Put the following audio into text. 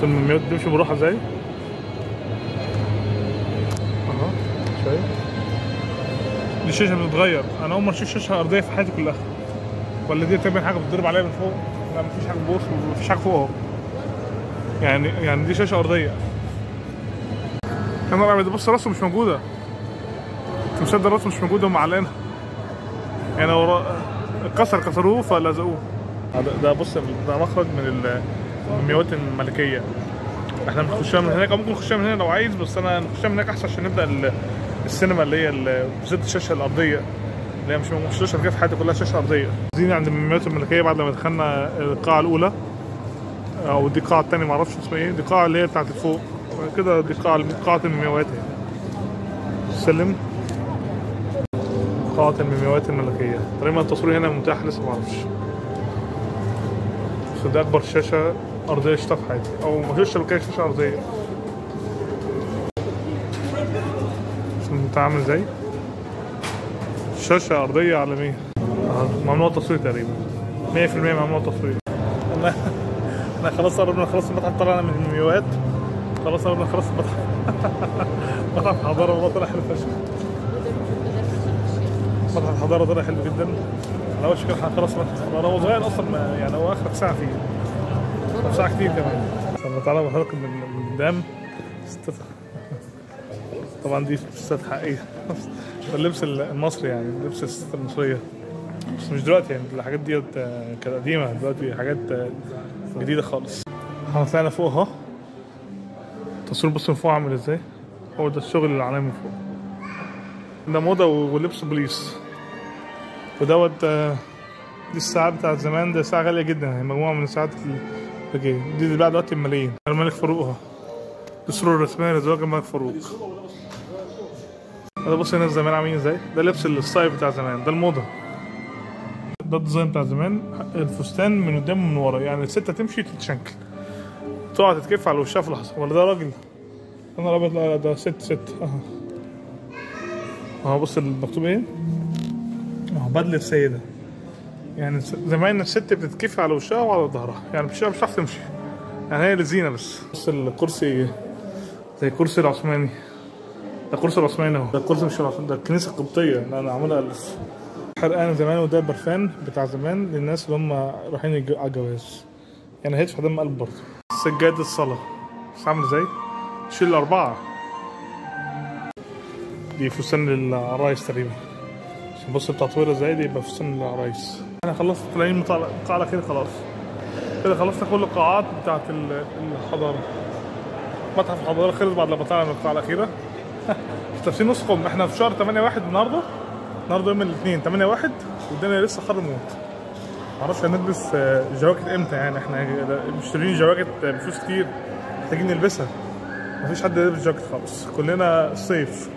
بص المومياوات بتمشي بالراحه ازاي اهو شايف دي شاشه بتتغير انا اول مره اشوف شاشه ارضيه في حياتي كلها ولا دي تقريبا حاجه بتضرب عليها من فوق لا مفيش حاجه بوش مفيش حاجه فوق اهو يعني يعني دي شاشه ارضيه يا نهار ابيض بص راسه مش موجوده تمثال ده راسه مش موجوده ومعلقينها يعني هو را- اتكسر كسروه فلزقوه ده, ده بص ده مخرج من ال- من الميوات الملكيه احنا بنخشها من هناك او ممكن نخشها من هنا لو عايز بس انا نخشها من هناك احسن عشان نبدا ال- السينما اللي هي ال- بالذات الشاشه الارضيه اللي هي مش مش شاشه كده في حياتي كلها شاشه ارضيه زين عند الميوات الملكيه بعد لما دخلنا القاعه الاولى او دي القاعه الثانيه معرفش اسمها ايه دي القاعه اللي هي بتاعت فوق كده دي قاعه قاعه المومياوات يعني سلم قاعة المومياوات الملكية تقريبا التصوير هنا متاح لسه معرفش بس ده أكبر شاشة أرضية شفتها في حياتي أو ما شفتش قبل كده شاشة أرضية شوف انت عامل ازاي شاشة أرضية عالمية آه، ممنوع التصوير تقريبا 100% ممنوع التصوير انا انا خلاص قربنا نخلص المتحف طلعنا من الميوات خلاص قربنا نخلص المتحف متحف حضارة والله طلع حلو فشخ متحف حضارة طلع حلو جدا انا وش كده هنخلص متحف حضارة هو صغير اصلا ما يعني هو اخرك ساعة فيه طب ساعة كتير كمان لما تعالى بحركة من من قدام است- طبعا دي ستات حقيقية ده اللبس المصري يعني لبس الستات المصرية بس مش دلوقتي يعني الحاجات ديت آه، كانت قديمة دلوقتي حاجات آه، جديدة خالص احنا طلعنا فوق اهو التصوير بص من فوق عامل ازاي هو ده الشغل العالمي من فوق ده موضة ولبس بوليس ودوت آه، دي الساعة بتاعت زمان ده ساعة غالية جدا هي مجموعة من الساعات الذكية دي اللي بقى دلوقتي بملايين الملك فاروق اهو دي الصورة الرسمية لزواج الملك فاروق ده بص هنا زمان عاملين ازاي ده لبس الستايل بتاع زمان ده الموضة ده الديزاين بتاع زمان الفستان من قدام ومن ورا يعني الستة تمشي تتشنكل تقع تتكف على وشها في لحظة ولا ده راجل انا ابيض لا لا ده ست ست اهو اهو بص المكتوب ايه اهو بدلة سيدة يعني س- زمان الست بتتكف على وشها وعلى ظهرها يعني مش مش هتعرف تمشي يعني هي لزينة بس بص الكرسي زي الكرسي العثماني ده الكرسي العثماني اهو ده الكرسي مش العثماني ده الكنيسة القبطية اللي انا عاملها ألف حرقان زمان وده البرفان بتاع زمان للناس اللي هم رايحين الج- على الجواز يعني هيدفع دم قلب برضه سجادة الصلاة بس عامل ازاي؟ شيل الأربعة دي فستان للعرايس تقريبا عشان بص بتاع طويلة ازاي دي يبقى فستان للعرايس احنا خلصت طالعين من القاعة القاعة الأخيرة خلاص كده خلصنا كل القاعات بتاعت ال- الحضارة متحف الحضارة خلص بعد لما طلعنا من القاعة الأخيرة تفسير نص قم احنا في شهر 8 واحد النهارده النهارده يوم الاثنين 8 واحد والدنيا لسه حر موت معرفش هنلبس آه، جواكت امتى يعني احنا مشترين جواكت بفلوس كتير محتاجين نلبسها مفيش حد لابس جاكيت خالص كلنا صيف